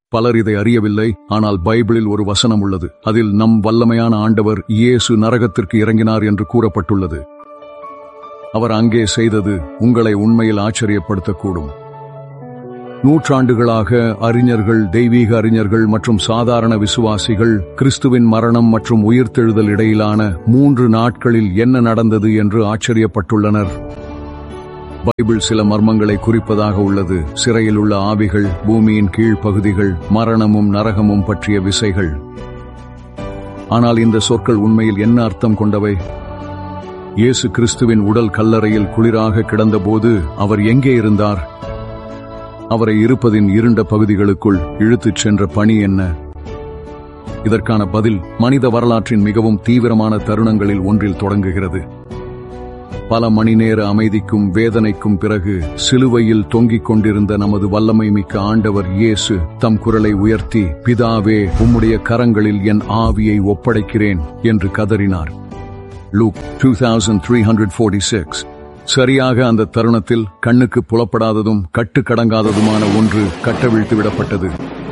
பலர் இதை அறியவில்லை ஆனால் பைபிளில் ஒரு வசனம் உள்ளது அதில் நம் வல்லமையான ஆண்டவர் இயேசு நரகத்திற்கு இறங்கினார் என்று கூறப்பட்டுள்ளது அவர் அங்கே செய்தது உங்களை உண்மையில் ஆச்சரியப்படுத்தக்கூடும் நூற்றாண்டுகளாக அறிஞர்கள் தெய்வீக அறிஞர்கள் மற்றும் சாதாரண விசுவாசிகள் கிறிஸ்துவின் மரணம் மற்றும் உயிர்த்தெழுதல் இடையிலான மூன்று நாட்களில் என்ன நடந்தது என்று ஆச்சரியப்பட்டுள்ளனர் பைபிள் சில மர்மங்களை குறிப்பதாக உள்ளது சிறையில் உள்ள ஆவிகள் பூமியின் கீழ் பகுதிகள் மரணமும் நரகமும் பற்றிய விசைகள் ஆனால் இந்த சொற்கள் உண்மையில் என்ன அர்த்தம் கொண்டவை இயேசு கிறிஸ்துவின் உடல் கல்லறையில் குளிராக கிடந்தபோது அவர் எங்கே இருந்தார் அவரை இருப்பதின் இருண்ட பகுதிகளுக்குள் இழுத்துச் சென்ற பணி என்ன இதற்கான பதில் மனித வரலாற்றின் மிகவும் தீவிரமான தருணங்களில் ஒன்றில் தொடங்குகிறது பல மணி நேர அமைதிக்கும் வேதனைக்கும் பிறகு சிலுவையில் தொங்கிக் கொண்டிருந்த நமது வல்லமை மிக்க ஆண்டவர் இயேசு தம் குரலை உயர்த்தி பிதாவே உம்முடைய கரங்களில் என் ஆவியை ஒப்படைக்கிறேன் என்று கதறினார் லூக் 2346 சரியாக அந்த தருணத்தில் கண்ணுக்கு புலப்படாததும் கட்டுக்கடங்காததுமான ஒன்று கட்டவிழ்த்து விடப்பட்டது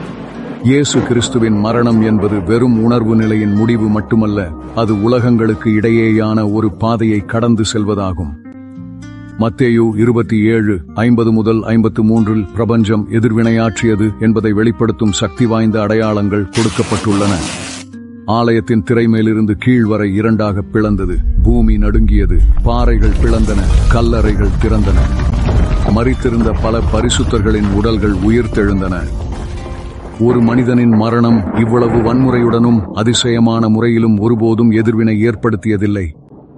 இயேசு கிறிஸ்துவின் மரணம் என்பது வெறும் உணர்வு நிலையின் முடிவு மட்டுமல்ல அது உலகங்களுக்கு இடையேயான ஒரு பாதையை கடந்து செல்வதாகும் மத்தேயு இருபத்தி ஏழு ஐம்பது முதல் ஐம்பத்து மூன்றில் பிரபஞ்சம் எதிர்வினையாற்றியது என்பதை வெளிப்படுத்தும் சக்தி வாய்ந்த அடையாளங்கள் கொடுக்கப்பட்டுள்ளன ஆலயத்தின் திரை மேலிருந்து கீழ் வரை இரண்டாக பிளந்தது பூமி நடுங்கியது பாறைகள் பிளந்தன கல்லறைகள் திறந்தன மறித்திருந்த பல பரிசுத்தர்களின் உடல்கள் உயிர்த்தெழுந்தன ஒரு மனிதனின் மரணம் இவ்வளவு வன்முறையுடனும் அதிசயமான முறையிலும் ஒருபோதும் எதிர்வினை ஏற்படுத்தியதில்லை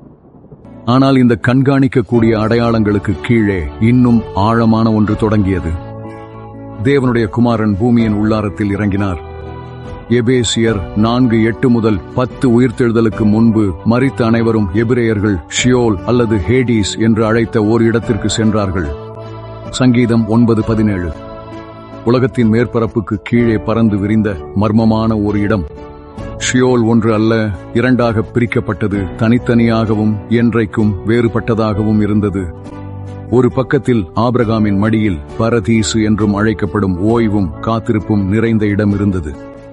ஆனால் இந்த கண்காணிக்கக்கூடிய அடையாளங்களுக்கு கீழே இன்னும் ஆழமான ஒன்று தொடங்கியது தேவனுடைய குமாரன் பூமியின் உள்ளாரத்தில் இறங்கினார் எபேசியர் நான்கு எட்டு முதல் பத்து உயிர்த்தெழுதலுக்கு முன்பு மரித்த அனைவரும் எபிரேயர்கள் ஷியோல் அல்லது ஹேடீஸ் என்று அழைத்த ஓர் இடத்திற்கு சென்றார்கள் சங்கீதம் ஒன்பது பதினேழு உலகத்தின் மேற்பரப்புக்கு கீழே பறந்து விரிந்த மர்மமான ஒரு இடம் ஷியோல் ஒன்று அல்ல இரண்டாக பிரிக்கப்பட்டது தனித்தனியாகவும் என்றைக்கும் வேறுபட்டதாகவும் இருந்தது ஒரு பக்கத்தில் ஆபிரகாமின் மடியில் பரதீசு என்றும் அழைக்கப்படும் ஓய்வும் காத்திருப்பும் நிறைந்த இடம் இருந்தது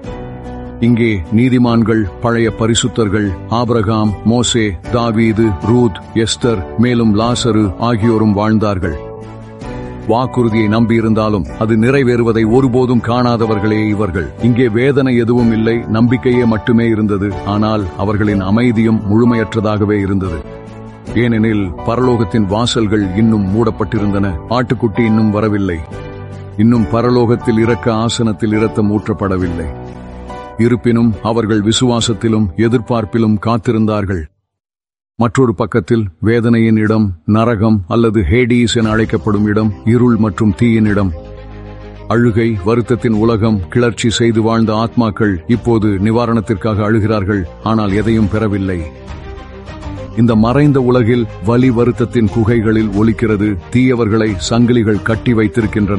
இங்கே நீதிமான்கள் பழைய பரிசுத்தர்கள் ஆபிரகாம் மோசே தாவீது ரூத் எஸ்தர் மேலும் லாசரு ஆகியோரும் வாழ்ந்தார்கள் வாக்குறுதியை நம்பியிருந்தாலும் அது நிறைவேறுவதை ஒருபோதும் காணாதவர்களே இவர்கள் இங்கே வேதனை எதுவும் இல்லை நம்பிக்கையே மட்டுமே இருந்தது ஆனால் அவர்களின் அமைதியும் முழுமையற்றதாகவே இருந்தது ஏனெனில் பரலோகத்தின் வாசல்கள் இன்னும் மூடப்பட்டிருந்தன ஆட்டுக்குட்டி இன்னும் வரவில்லை இன்னும் பரலோகத்தில் இறக்க ஆசனத்தில் இரத்தம் ஊற்றப்படவில்லை இருப்பினும் அவர்கள் விசுவாசத்திலும் எதிர்பார்ப்பிலும் காத்திருந்தார்கள் மற்றொரு பக்கத்தில் வேதனையின் இடம் நரகம் அல்லது ஹேடீஸ் என அழைக்கப்படும் இடம் இருள் மற்றும் தீயின் இடம் அழுகை வருத்தத்தின் உலகம் கிளர்ச்சி செய்து வாழ்ந்த ஆத்மாக்கள் இப்போது நிவாரணத்திற்காக அழுகிறார்கள் ஆனால் எதையும் பெறவில்லை இந்த மறைந்த உலகில் வலி வருத்தத்தின் குகைகளில் ஒலிக்கிறது தீயவர்களை சங்கிலிகள் கட்டி வைத்திருக்கின்றன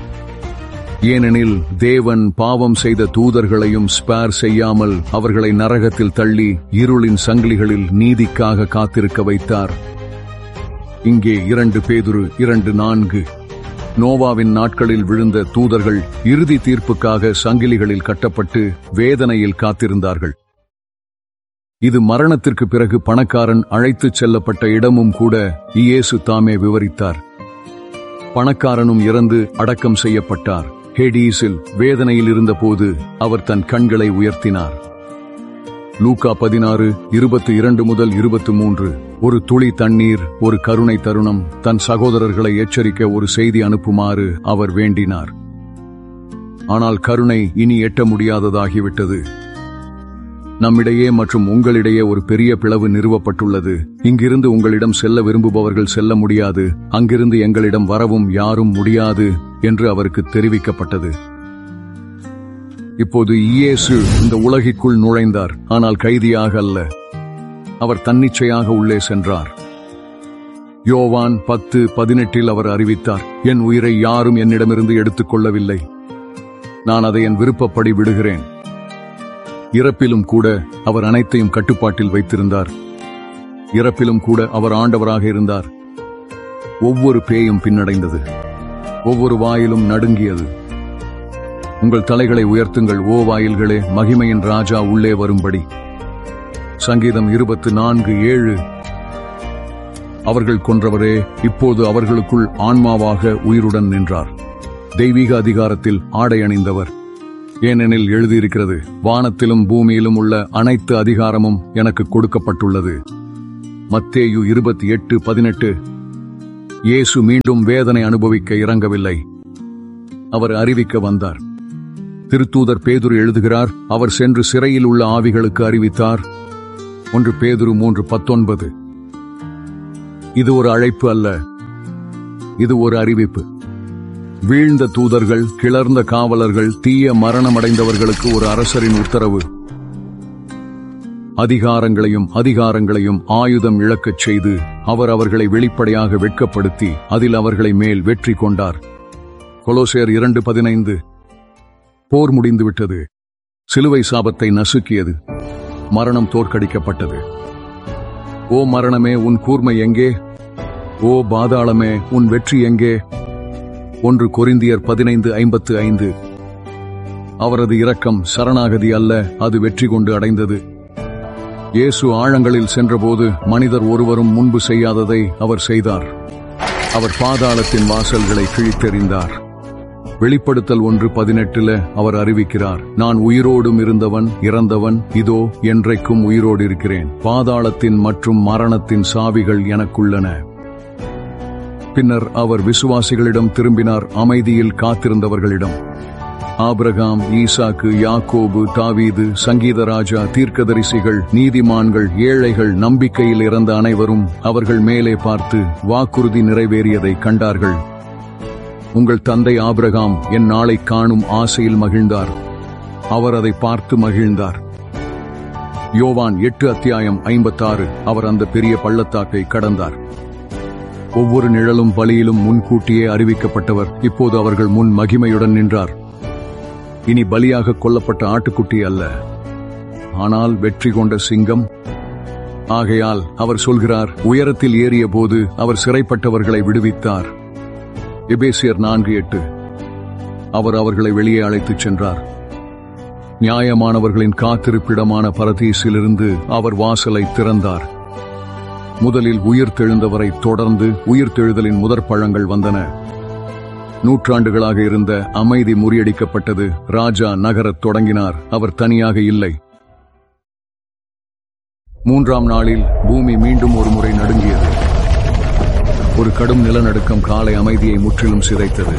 ஏனெனில் தேவன் பாவம் செய்த தூதர்களையும் ஸ்பேர் செய்யாமல் அவர்களை நரகத்தில் தள்ளி இருளின் சங்கிலிகளில் நீதிக்காக காத்திருக்க வைத்தார் இங்கே இரண்டு பேதுரு இரண்டு நான்கு நோவாவின் நாட்களில் விழுந்த தூதர்கள் இறுதி தீர்ப்புக்காக சங்கிலிகளில் கட்டப்பட்டு வேதனையில் காத்திருந்தார்கள் இது மரணத்திற்கு பிறகு பணக்காரன் அழைத்துச் செல்லப்பட்ட இடமும் கூட இயேசு தாமே விவரித்தார் பணக்காரனும் இறந்து அடக்கம் செய்யப்பட்டார் ஹேடீஸில் வேதனையில் இருந்தபோது அவர் தன் கண்களை உயர்த்தினார் லூகா பதினாறு இருபத்தி இரண்டு முதல் இருபத்தி மூன்று ஒரு துளி தண்ணீர் ஒரு கருணை தருணம் தன் சகோதரர்களை எச்சரிக்க ஒரு செய்தி அனுப்புமாறு அவர் வேண்டினார் ஆனால் கருணை இனி எட்ட முடியாததாகிவிட்டது நம்மிடையே மற்றும் உங்களிடையே ஒரு பெரிய பிளவு நிறுவப்பட்டுள்ளது இங்கிருந்து உங்களிடம் செல்ல விரும்புபவர்கள் செல்ல முடியாது அங்கிருந்து எங்களிடம் வரவும் யாரும் முடியாது என்று அவருக்கு தெரிவிக்கப்பட்டது இப்போது இயேசு இந்த உலகிற்குள் நுழைந்தார் ஆனால் கைதியாக அல்ல அவர் தன்னிச்சையாக உள்ளே சென்றார் யோவான் பத்து பதினெட்டில் அவர் அறிவித்தார் என் உயிரை யாரும் என்னிடமிருந்து எடுத்துக் கொள்ளவில்லை நான் அதை என் விருப்பப்படி விடுகிறேன் இறப்பிலும் கூட அவர் அனைத்தையும் கட்டுப்பாட்டில் வைத்திருந்தார் இறப்பிலும் கூட அவர் ஆண்டவராக இருந்தார் ஒவ்வொரு பேயும் பின்னடைந்தது ஒவ்வொரு வாயிலும் நடுங்கியது உங்கள் தலைகளை உயர்த்துங்கள் ஓ வாயில்களே மகிமையின் ராஜா உள்ளே வரும்படி சங்கீதம் இருபத்து நான்கு ஏழு அவர்கள் கொன்றவரே இப்போது அவர்களுக்குள் ஆன்மாவாக உயிருடன் நின்றார் தெய்வீக அதிகாரத்தில் ஆடை அணிந்தவர் ஏனெனில் எழுதியிருக்கிறது வானத்திலும் பூமியிலும் உள்ள அனைத்து அதிகாரமும் எனக்கு கொடுக்கப்பட்டுள்ளது மத்தேயு இருபத்தி எட்டு பதினெட்டு இயேசு மீண்டும் வேதனை அனுபவிக்க இறங்கவில்லை அவர் அறிவிக்க வந்தார் திருத்தூதர் பேதுரு எழுதுகிறார் அவர் சென்று சிறையில் உள்ள ஆவிகளுக்கு அறிவித்தார் ஒன்று பேதுரு மூன்று பத்தொன்பது இது ஒரு அழைப்பு அல்ல இது ஒரு அறிவிப்பு வீழ்ந்த தூதர்கள் கிளர்ந்த காவலர்கள் தீய மரணமடைந்தவர்களுக்கு ஒரு அரசரின் உத்தரவு அதிகாரங்களையும் அதிகாரங்களையும் ஆயுதம் இழக்கச் செய்து அவர் அவர்களை வெளிப்படையாக வெட்கப்படுத்தி அதில் அவர்களை மேல் வெற்றி கொண்டார் கொலோசேர் இரண்டு பதினைந்து போர் முடிந்துவிட்டது சிலுவை சாபத்தை நசுக்கியது மரணம் தோற்கடிக்கப்பட்டது ஓ மரணமே உன் கூர்மை எங்கே ஓ பாதாளமே உன் வெற்றி எங்கே ஒன்று கொரிந்தியர் பதினைந்து ஐம்பத்து ஐந்து அவரது இரக்கம் சரணாகதி அல்ல அது வெற்றி கொண்டு அடைந்தது இயேசு ஆழங்களில் சென்றபோது மனிதர் ஒருவரும் முன்பு செய்யாததை அவர் செய்தார் அவர் பாதாளத்தின் வாசல்களை கிழித்தெறிந்தார் வெளிப்படுத்தல் ஒன்று பதினெட்டுல அவர் அறிவிக்கிறார் நான் உயிரோடும் இருந்தவன் இறந்தவன் இதோ என்றைக்கும் உயிரோடு இருக்கிறேன் பாதாளத்தின் மற்றும் மரணத்தின் சாவிகள் எனக்குள்ளன பின்னர் அவர் விசுவாசிகளிடம் திரும்பினார் அமைதியில் காத்திருந்தவர்களிடம் ஆபிரகாம் ஈசாக்கு யாக்கோபு தாவீது சங்கீதராஜா தீர்க்கதரிசிகள் நீதிமான்கள் ஏழைகள் நம்பிக்கையில் இறந்த அனைவரும் அவர்கள் மேலே பார்த்து வாக்குறுதி நிறைவேறியதை கண்டார்கள் உங்கள் தந்தை ஆபிரகாம் என் நாளை காணும் ஆசையில் மகிழ்ந்தார் அவர் அதை பார்த்து மகிழ்ந்தார் யோவான் எட்டு அத்தியாயம் ஐம்பத்தாறு அவர் அந்த பெரிய பள்ளத்தாக்கை கடந்தார் ஒவ்வொரு நிழலும் பலியிலும் முன்கூட்டியே அறிவிக்கப்பட்டவர் இப்போது அவர்கள் முன் மகிமையுடன் நின்றார் இனி பலியாக கொல்லப்பட்ட ஆட்டுக்குட்டி அல்ல ஆனால் வெற்றி கொண்ட சிங்கம் ஆகையால் அவர் சொல்கிறார் உயரத்தில் ஏறிய போது அவர் சிறைப்பட்டவர்களை விடுவித்தார் எபேசியர் நான்கு எட்டு அவர் அவர்களை வெளியே அழைத்துச் சென்றார் நியாயமானவர்களின் காத்திருப்பிடமான பரதீசிலிருந்து அவர் வாசலை திறந்தார் முதலில் உயிர்த்தெழுந்தவரை தொடர்ந்து உயிர்த்தெழுதலின் முதற் பழங்கள் வந்தன நூற்றாண்டுகளாக இருந்த அமைதி முறியடிக்கப்பட்டது ராஜா நகரத் தொடங்கினார் அவர் தனியாக இல்லை மூன்றாம் நாளில் பூமி மீண்டும் ஒரு முறை நடுங்கியது ஒரு கடும் நிலநடுக்கம் காலை அமைதியை முற்றிலும் சிதைத்தது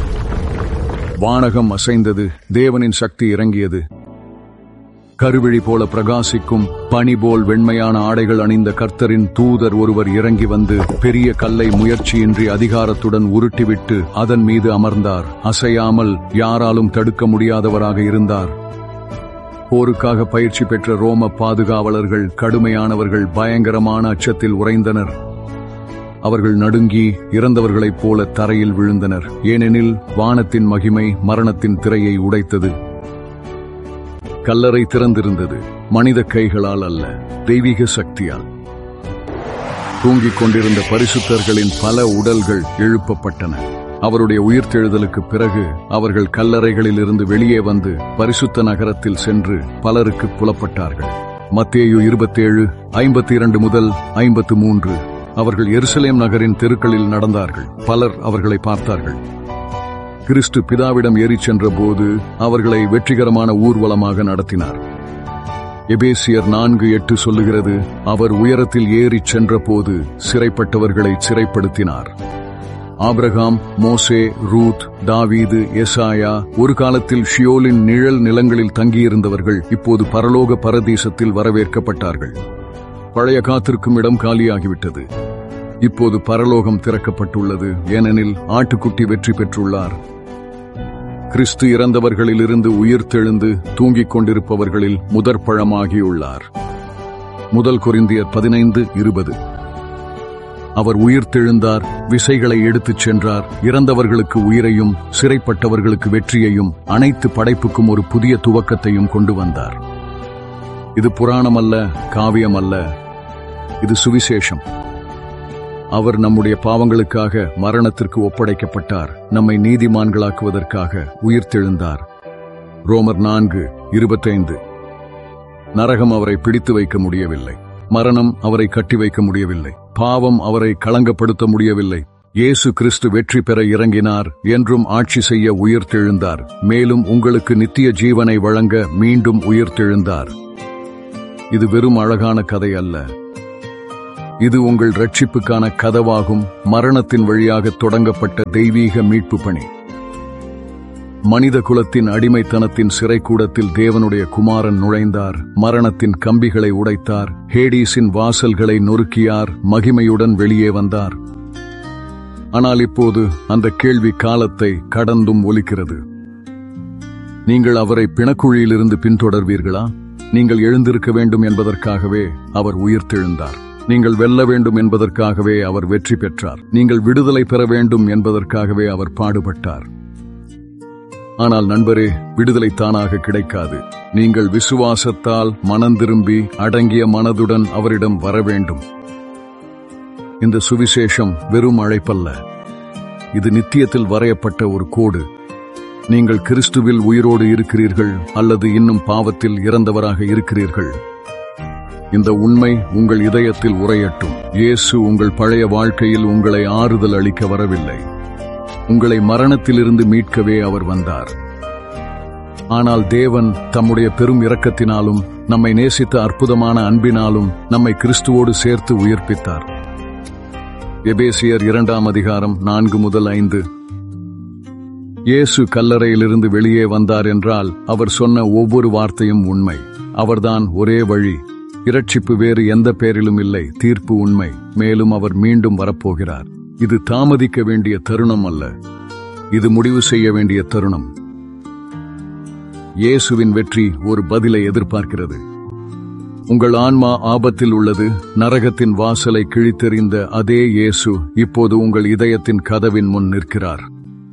வானகம் அசைந்தது தேவனின் சக்தி இறங்கியது கருவிழி போல பிரகாசிக்கும் பனி போல் வெண்மையான ஆடைகள் அணிந்த கர்த்தரின் தூதர் ஒருவர் இறங்கி வந்து பெரிய கல்லை முயற்சியின்றி அதிகாரத்துடன் உருட்டிவிட்டு அதன் மீது அமர்ந்தார் அசையாமல் யாராலும் தடுக்க முடியாதவராக இருந்தார் போருக்காக பயிற்சி பெற்ற ரோம பாதுகாவலர்கள் கடுமையானவர்கள் பயங்கரமான அச்சத்தில் உறைந்தனர் அவர்கள் நடுங்கி இறந்தவர்களைப் போல தரையில் விழுந்தனர் ஏனெனில் வானத்தின் மகிமை மரணத்தின் திரையை உடைத்தது கல்லறை திறந்திருந்தது மனித கைகளால் அல்ல தெய்வீக சக்தியால் தூங்கிக் கொண்டிருந்த பரிசுத்தர்களின் பல உடல்கள் எழுப்பப்பட்டன அவருடைய உயிர்த்தெழுதலுக்கு பிறகு அவர்கள் கல்லறைகளில் இருந்து வெளியே வந்து பரிசுத்த நகரத்தில் சென்று பலருக்கு புலப்பட்டார்கள் மத்தேயு இருபத்தேழு ஐம்பத்தி இரண்டு முதல் ஐம்பத்து மூன்று அவர்கள் எருசலேம் நகரின் தெருக்களில் நடந்தார்கள் பலர் அவர்களை பார்த்தார்கள் கிறிஸ்து பிதாவிடம் ஏறிச் சென்ற போது அவர்களை வெற்றிகரமான ஊர்வலமாக நடத்தினார் எபேசியர் நான்கு எட்டு சொல்லுகிறது அவர் உயரத்தில் ஏறிச் சென்றபோது சிறைப்பட்டவர்களை சிறைப்படுத்தினார் ஆபிரகாம் மோசே ரூத் தாவீது எசாயா ஒரு காலத்தில் ஷியோலின் நிழல் நிலங்களில் தங்கியிருந்தவர்கள் இப்போது பரலோக பரதீசத்தில் வரவேற்கப்பட்டார்கள் பழைய காத்திருக்கும் இடம் காலியாகிவிட்டது இப்போது பரலோகம் திறக்கப்பட்டுள்ளது ஏனெனில் ஆட்டுக்குட்டி வெற்றி பெற்றுள்ளார் கிறிஸ்து இறந்தவர்களிலிருந்து உயிர்த்தெழுந்து தூங்கிக் கொண்டிருப்பவர்களில் முதற் பழமாகியுள்ளார் முதல் கொரிந்தியர் பதினைந்து இருபது அவர் உயிர்த்தெழுந்தார் விசைகளை எடுத்துச் சென்றார் இறந்தவர்களுக்கு உயிரையும் சிறைப்பட்டவர்களுக்கு வெற்றியையும் அனைத்து படைப்புக்கும் ஒரு புதிய துவக்கத்தையும் கொண்டு வந்தார் இது புராணம் அல்ல காவியம் அல்ல இது சுவிசேஷம் அவர் நம்முடைய பாவங்களுக்காக மரணத்திற்கு ஒப்படைக்கப்பட்டார் நம்மை நீதிமான்களாக்குவதற்காக உயிர்த்தெழுந்தார் ரோமர் நான்கு இருபத்தைந்து நரகம் அவரை பிடித்து வைக்க முடியவில்லை மரணம் அவரை கட்டி வைக்க முடியவில்லை பாவம் அவரை களங்கப்படுத்த முடியவில்லை இயேசு கிறிஸ்து வெற்றி பெற இறங்கினார் என்றும் ஆட்சி செய்ய உயிர்த்தெழுந்தார் மேலும் உங்களுக்கு நித்திய ஜீவனை வழங்க மீண்டும் உயிர்த்தெழுந்தார் இது வெறும் அழகான கதை அல்ல இது உங்கள் ரட்சிப்புக்கான கதவாகும் மரணத்தின் வழியாக தொடங்கப்பட்ட தெய்வீக மீட்பு பணி மனித குலத்தின் அடிமைத்தனத்தின் சிறைக்கூடத்தில் தேவனுடைய குமாரன் நுழைந்தார் மரணத்தின் கம்பிகளை உடைத்தார் ஹேடீஸின் வாசல்களை நொறுக்கியார் மகிமையுடன் வெளியே வந்தார் ஆனால் இப்போது அந்த கேள்வி காலத்தை கடந்தும் ஒலிக்கிறது நீங்கள் அவரை பிணக்குழியிலிருந்து பின்தொடர்வீர்களா நீங்கள் எழுந்திருக்க வேண்டும் என்பதற்காகவே அவர் உயிர்த்தெழுந்தார் நீங்கள் வெல்ல வேண்டும் என்பதற்காகவே அவர் வெற்றி பெற்றார் நீங்கள் விடுதலை பெற வேண்டும் என்பதற்காகவே அவர் பாடுபட்டார் ஆனால் நண்பரே விடுதலை தானாக கிடைக்காது நீங்கள் விசுவாசத்தால் மனம் திரும்பி அடங்கிய மனதுடன் அவரிடம் வர வேண்டும் இந்த சுவிசேஷம் வெறும் அழைப்பல்ல இது நித்தியத்தில் வரையப்பட்ட ஒரு கோடு நீங்கள் கிறிஸ்துவில் உயிரோடு இருக்கிறீர்கள் அல்லது இன்னும் பாவத்தில் இறந்தவராக இருக்கிறீர்கள் இந்த உண்மை உங்கள் இதயத்தில் உரையட்டும் இயேசு உங்கள் பழைய வாழ்க்கையில் உங்களை ஆறுதல் அளிக்க வரவில்லை உங்களை மரணத்திலிருந்து மீட்கவே அவர் வந்தார் ஆனால் தேவன் தம்முடைய பெரும் இரக்கத்தினாலும் நம்மை நேசித்த அற்புதமான அன்பினாலும் நம்மை கிறிஸ்துவோடு சேர்த்து உயிர்ப்பித்தார் எபேசியர் இரண்டாம் அதிகாரம் நான்கு முதல் ஐந்து இயேசு கல்லறையிலிருந்து வெளியே வந்தார் என்றால் அவர் சொன்ன ஒவ்வொரு வார்த்தையும் உண்மை அவர்தான் ஒரே வழி இரட்சிப்பு வேறு எந்த பேரிலும் இல்லை தீர்ப்பு உண்மை மேலும் அவர் மீண்டும் வரப்போகிறார் இது தாமதிக்க வேண்டிய தருணம் அல்ல இது முடிவு செய்ய வேண்டிய தருணம் இயேசுவின் வெற்றி ஒரு பதிலை எதிர்பார்க்கிறது உங்கள் ஆன்மா ஆபத்தில் உள்ளது நரகத்தின் வாசலை கிழித்தெறிந்த அதே இயேசு இப்போது உங்கள் இதயத்தின் கதவின் முன் நிற்கிறார்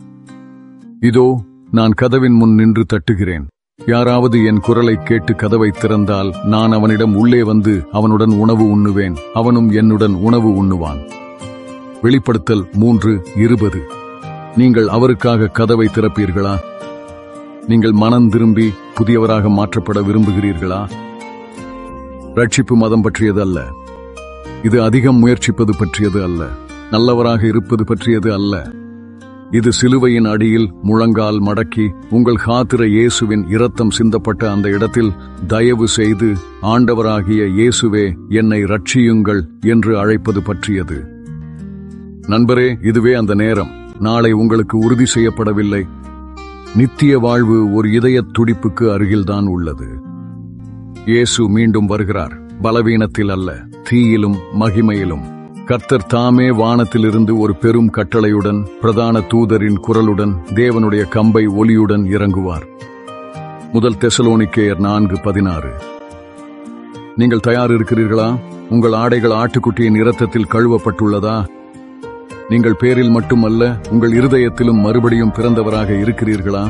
இதோ நான் கதவின் முன் நின்று தட்டுகிறேன் யாராவது என் குரலை கேட்டு கதவை திறந்தால் நான் அவனிடம் உள்ளே வந்து அவனுடன் உணவு உண்ணுவேன் அவனும் என்னுடன் உணவு உண்ணுவான் வெளிப்படுத்தல் மூன்று இருபது நீங்கள் அவருக்காக கதவை திறப்பீர்களா நீங்கள் மனம் திரும்பி புதியவராக மாற்றப்பட விரும்புகிறீர்களா ரட்சிப்பு மதம் பற்றியது அல்ல இது அதிகம் முயற்சிப்பது பற்றியது அல்ல நல்லவராக இருப்பது பற்றியது அல்ல இது சிலுவையின் அடியில் முழங்கால் மடக்கி உங்கள் காத்திர இயேசுவின் இரத்தம் சிந்தப்பட்ட அந்த இடத்தில் தயவு செய்து ஆண்டவராகிய இயேசுவே என்னை ரட்சியுங்கள் என்று அழைப்பது பற்றியது நண்பரே இதுவே அந்த நேரம் நாளை உங்களுக்கு உறுதி செய்யப்படவில்லை நித்திய வாழ்வு ஒரு இதய துடிப்புக்கு அருகில்தான் உள்ளது இயேசு மீண்டும் வருகிறார் பலவீனத்தில் அல்ல தீயிலும் மகிமையிலும் கர்த்தர் தாமே வானத்திலிருந்து ஒரு பெரும் கட்டளையுடன் பிரதான தூதரின் குரலுடன் தேவனுடைய கம்பை ஒலியுடன் இறங்குவார் முதல் தெசலோனிக்கேயர் நான்கு பதினாறு நீங்கள் தயார் இருக்கிறீர்களா உங்கள் ஆடைகள் ஆட்டுக்குட்டியின் இரத்தத்தில் கழுவப்பட்டுள்ளதா நீங்கள் பேரில் மட்டுமல்ல உங்கள் இருதயத்திலும் மறுபடியும் பிறந்தவராக இருக்கிறீர்களா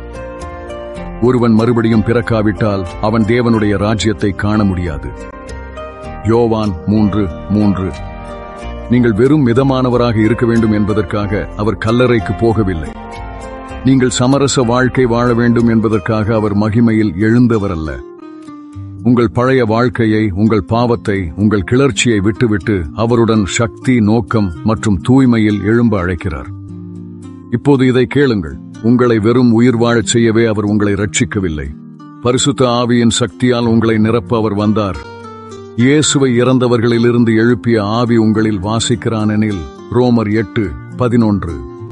ஒருவன் மறுபடியும் பிறக்காவிட்டால் அவன் தேவனுடைய ராஜ்யத்தை காண முடியாது யோவான் மூன்று மூன்று நீங்கள் வெறும் மிதமானவராக இருக்க வேண்டும் என்பதற்காக அவர் கல்லறைக்கு போகவில்லை நீங்கள் சமரச வாழ்க்கை வாழ வேண்டும் என்பதற்காக அவர் மகிமையில் எழுந்தவர் அல்ல உங்கள் பழைய வாழ்க்கையை உங்கள் பாவத்தை உங்கள் கிளர்ச்சியை விட்டுவிட்டு அவருடன் சக்தி நோக்கம் மற்றும் தூய்மையில் எழும்ப அழைக்கிறார் இப்போது இதை கேளுங்கள் உங்களை வெறும் உயிர் வாழச் செய்யவே அவர் உங்களை ரட்சிக்கவில்லை பரிசுத்த ஆவியின் சக்தியால் உங்களை நிரப்ப அவர் வந்தார் இயேசுவை இறந்தவர்களிலிருந்து எழுப்பிய ஆவி உங்களில் வாசிக்கிறானெனில் ரோமர் எட்டு பதினொன்று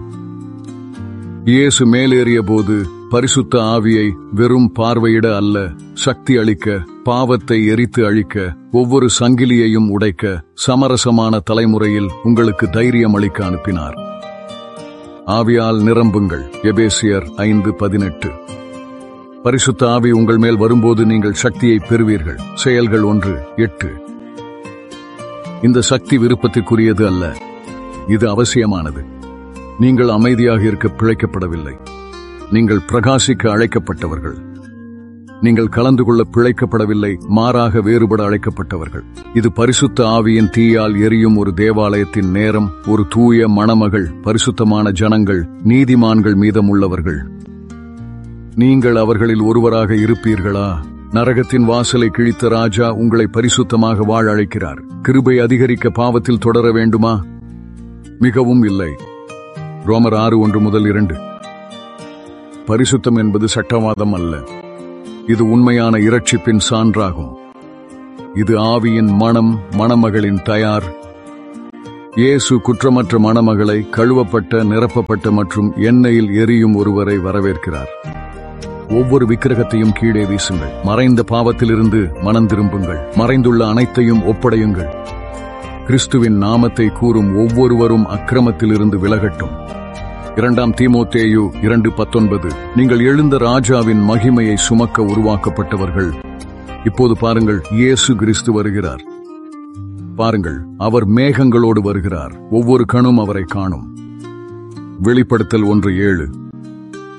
இயேசு மேலேறிய போது பரிசுத்த ஆவியை வெறும் பார்வையிட அல்ல சக்தி அளிக்க பாவத்தை எரித்து அழிக்க ஒவ்வொரு சங்கிலியையும் உடைக்க சமரசமான தலைமுறையில் உங்களுக்கு தைரியம் அளிக்க அனுப்பினார் ஆவியால் நிரம்புங்கள் எபேசியர் ஐந்து பதினெட்டு பரிசுத்த ஆவி உங்கள் மேல் வரும்போது நீங்கள் சக்தியை பெறுவீர்கள் செயல்கள் ஒன்று எட்டு இந்த சக்தி விருப்பத்திற்குரியது அல்ல இது அவசியமானது நீங்கள் அமைதியாக இருக்க பிழைக்கப்படவில்லை நீங்கள் பிரகாசிக்க அழைக்கப்பட்டவர்கள் நீங்கள் கலந்து கொள்ள பிழைக்கப்படவில்லை மாறாக வேறுபட அழைக்கப்பட்டவர்கள் இது பரிசுத்த ஆவியின் தீயால் எரியும் ஒரு தேவாலயத்தின் நேரம் ஒரு தூய மணமகள் பரிசுத்தமான ஜனங்கள் நீதிமான்கள் மீதமுள்ளவர்கள் நீங்கள் அவர்களில் ஒருவராக இருப்பீர்களா நரகத்தின் வாசலை கிழித்த ராஜா உங்களை பரிசுத்தமாக வாழ அழைக்கிறார் கிருபை அதிகரிக்க பாவத்தில் தொடர வேண்டுமா மிகவும் இல்லை ரோமர் ஆறு ஒன்று முதல் இரண்டு பரிசுத்தம் என்பது சட்டவாதம் அல்ல இது உண்மையான இரட்சிப்பின் சான்றாகும் இது ஆவியின் மனம் மணமகளின் தயார் இயேசு குற்றமற்ற மணமகளை கழுவப்பட்ட நிரப்பப்பட்ட மற்றும் எண்ணெயில் எரியும் ஒருவரை வரவேற்கிறார் ஒவ்வொரு விக்கிரகத்தையும் கீழே வீசுங்கள் மறைந்த பாவத்திலிருந்து மனம் திரும்புங்கள் மறைந்துள்ள அனைத்தையும் ஒப்படையுங்கள் கிறிஸ்துவின் நாமத்தை கூறும் ஒவ்வொருவரும் அக்கிரமத்திலிருந்து விலகட்டும் இரண்டாம் தீமோத்தேயு இரண்டு பத்தொன்பது நீங்கள் எழுந்த ராஜாவின் மகிமையை சுமக்க உருவாக்கப்பட்டவர்கள் இப்போது பாருங்கள் இயேசு கிறிஸ்து வருகிறார் பாருங்கள் அவர் மேகங்களோடு வருகிறார் ஒவ்வொரு கணும் அவரை காணும் வெளிப்படுத்தல் ஒன்று ஏழு